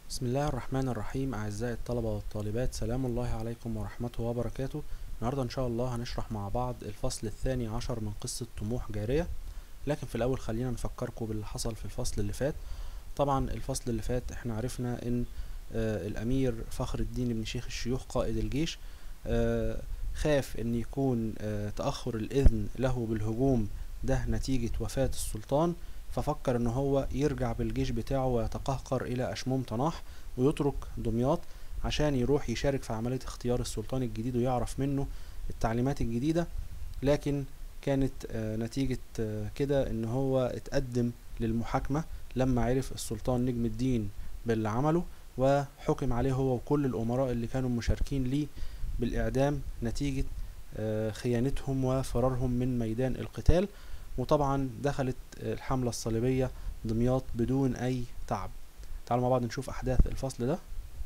بسم الله الرحمن الرحيم أعزائي الطلبة والطالبات سلام الله عليكم ورحمته وبركاته النهاردة إن شاء الله هنشرح مع بعض الفصل الثاني عشر من قصة طموح جارية لكن في الأول خلينا نفكركم باللي حصل في الفصل اللي فات طبعا الفصل اللي فات احنا عرفنا إن آه الأمير فخر الدين بن شيخ الشيوخ قائد الجيش آه خاف إن يكون آه تأخر الإذن له بالهجوم ده نتيجة وفاة السلطان ففكر ان هو يرجع بالجيش بتاعه ويتقهقر الى اشموم طناح ويترك دمياط عشان يروح يشارك في عملية اختيار السلطان الجديد ويعرف منه التعليمات الجديدة لكن كانت آه نتيجة آه كده ان هو اتقدم للمحاكمة لما عرف السلطان نجم الدين باللي عمله وحكم عليه هو وكل الامراء اللي كانوا مشاركين ليه بالاعدام نتيجة آه خيانتهم وفرارهم من ميدان القتال وطبعا دخلت الحملة الصليبية دمياط بدون أي تعب تعالوا مع بعض نشوف أحداث الفصل ده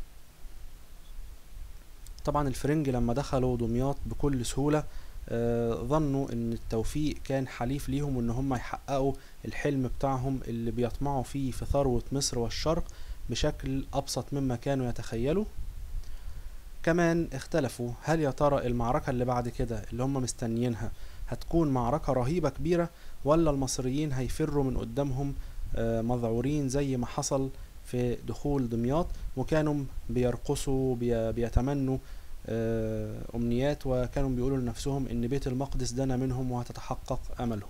طبعا الفرنج لما دخلوا دمياط بكل سهولة آه ظنوا ان التوفيق كان حليف ليهم وان هم يحققوا الحلم بتاعهم اللي بيطمعوا فيه في ثروة مصر والشرق بشكل ابسط مما كانوا يتخيلوا كمان اختلفوا هل يا ترى المعركة اللي بعد كده اللي هم مستنيينها هتكون معركة رهيبة كبيرة ولا المصريين هيفروا من قدامهم مذعورين زي ما حصل في دخول دمياط وكانوا بيرقصوا بيتمنوا أمنيات وكانوا بيقولوا لنفسهم إن بيت المقدس دنا منهم وهتتحقق أملهم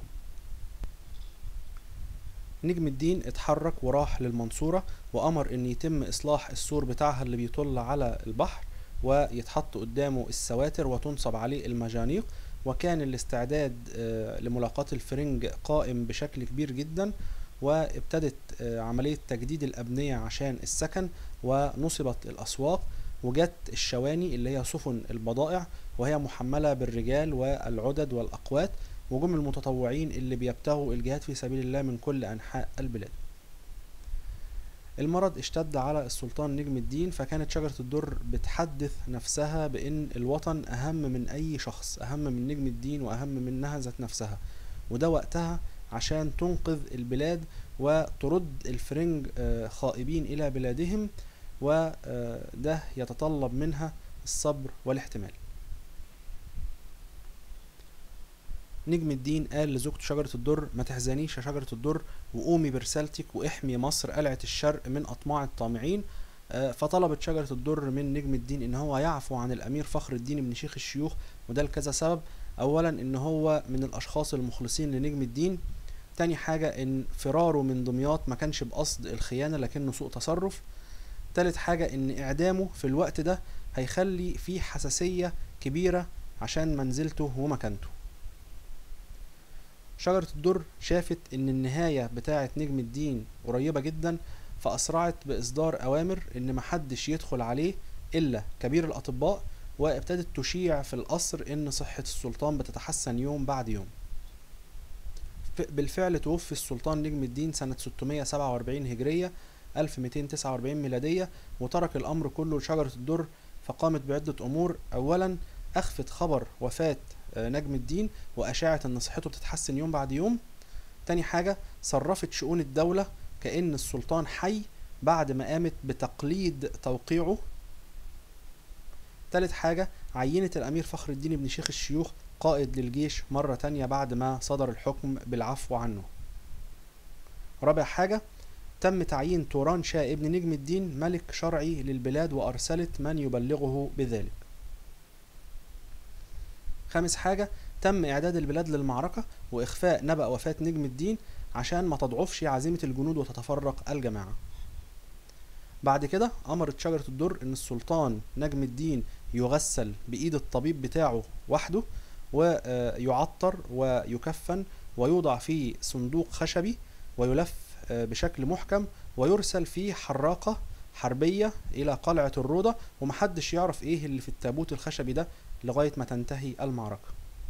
نجم الدين اتحرك وراح للمنصورة وأمر إن يتم إصلاح السور بتاعها اللي بيطل على البحر ويتحط قدامه السواتر وتنصب عليه المجانيق وكان الاستعداد لملاقاة الفرنج قائم بشكل كبير جدا وابتدت عملية تجديد الأبنية عشان السكن ونصبت الأسواق وجت الشواني اللي هي سفن البضائع وهي محملة بالرجال والعدد والأقوات وجم المتطوعين اللي بيبتغوا الجهاد في سبيل الله من كل أنحاء البلاد المرض اشتد على السلطان نجم الدين فكانت شجرة الدر بتحدث نفسها بأن الوطن أهم من أي شخص أهم من نجم الدين وأهم منها ذات نفسها وده وقتها عشان تنقذ البلاد وترد الفرنج خائبين إلى بلادهم وده يتطلب منها الصبر والاحتمال نجم الدين قال لزوجته شجرة الدر ما تحزنيش يا شجرة الدر وقومي برسالتك واحمي مصر قلعة الشرق من أطماع الطامعين فطلبت شجرة الدر من نجم الدين ان هو يعفو عن الامير فخر الدين بن شيخ الشيوخ وده لكذا سبب اولا ان هو من الاشخاص المخلصين لنجم الدين تاني حاجة ان فراره من دمياط ما كانش بقصد الخيانة لكنه سوء تصرف تالت حاجة ان اعدامه في الوقت ده هيخلي فيه حساسية كبيرة عشان منزلته ومكانته شجرة الدر شافت ان النهاية بتاعة نجم الدين قريبة جدا فأسرعت بإصدار أوامر إن محدش يدخل عليه إلا كبير الأطباء وابتدت تشيع في القصر إن صحة السلطان بتتحسن يوم بعد يوم بالفعل توفي السلطان نجم الدين سنة 647 هجرية 1249 ميلادية وترك الأمر كله لشجرة الدر فقامت بعدة أمور أولا أخفت خبر وفاة نجم الدين وأشاعت إن صحته بتتحسن يوم بعد يوم تاني حاجة صرفت شؤون الدولة كأن السلطان حي بعد ما قامت بتقليد توقيعه تالت حاجة عينت الأمير فخر الدين بن شيخ الشيوخ قائد للجيش مرة تانية بعد ما صدر الحكم بالعفو عنه رابع حاجة تم تعيين توران شاه ابن نجم الدين ملك شرعي للبلاد وأرسلت من يبلغه بذلك خامس حاجة تم إعداد البلاد للمعركة وإخفاء نبأ وفاة نجم الدين عشان ما تضعفش عزيمة الجنود وتتفرق الجماعة بعد كده أمرت شجرة الدر إن السلطان نجم الدين يغسل بإيد الطبيب بتاعه وحده ويعطر ويكفن ويوضع في صندوق خشبي ويلف بشكل محكم ويرسل فيه حراقة حربية إلى قلعة الروضة ومحدش يعرف إيه اللي في التابوت الخشبي ده لغاية ما تنتهي المعركة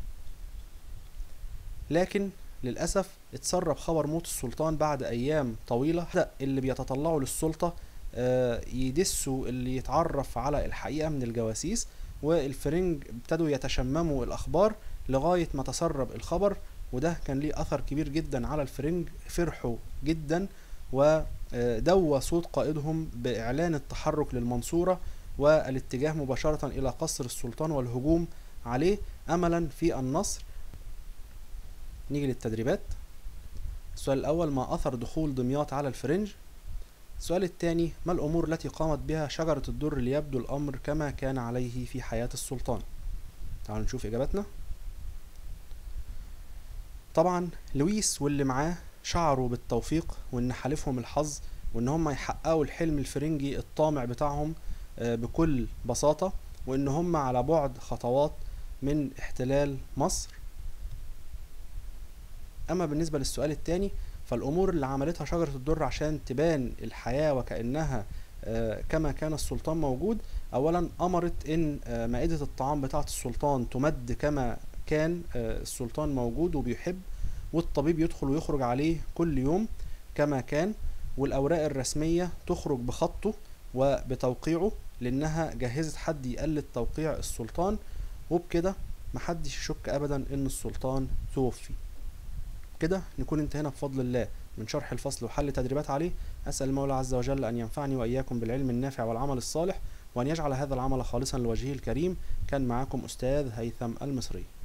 لكن للأسف اتسرب خبر موت السلطان بعد أيام طويلة اللي بيتطلعوا للسلطة يدسوا اللي يتعرف على الحقيقة من الجواسيس والفرنج ابتدوا يتشمموا الأخبار لغاية ما تسرب الخبر وده كان ليه أثر كبير جدا على الفرنج فرحوا جدا و آه، دوى صوت قائدهم بإعلان التحرك للمنصورة والاتجاه مباشرة إلى قصر السلطان والهجوم عليه أملا في النصر نيجي للتدريبات السؤال الأول ما أثر دخول دمياط على الفرنج السؤال الثاني ما الأمور التي قامت بها شجرة الدر ليبدو الأمر كما كان عليه في حياة السلطان تعالوا نشوف إجاباتنا طبعا لويس واللي معاه شعروا بالتوفيق وإن حالفهم الحظ وإن هم يحققوا الحلم الفرنجي الطامع بتاعهم آه، بكل بساطة وإن هم على بعد خطوات من احتلال مصر أما بالنسبة للسؤال التاني فالأمور اللي عملتها شجرة الدر عشان تبان الحياة وكأنها آه، كما كان السلطان موجود أولا أمرت إن آه، مائدة الطعام بتاعة السلطان تمد كما كان آه، السلطان موجود وبيحب والطبيب يدخل ويخرج عليه كل يوم كما كان والأوراق الرسمية تخرج بخطه وبتوقيعه لأنها جهزت حد يقلد توقيع السلطان وبكده محدش يشك أبدا إن السلطان توفي كده نكون انتهينا بفضل الله من شرح الفصل وحل تدريبات عليه أسأل المولى عز وجل أن ينفعني وإياكم بالعلم النافع والعمل الصالح وأن يجعل هذا العمل خالصا لوجهه الكريم كان معاكم أستاذ هيثم المصري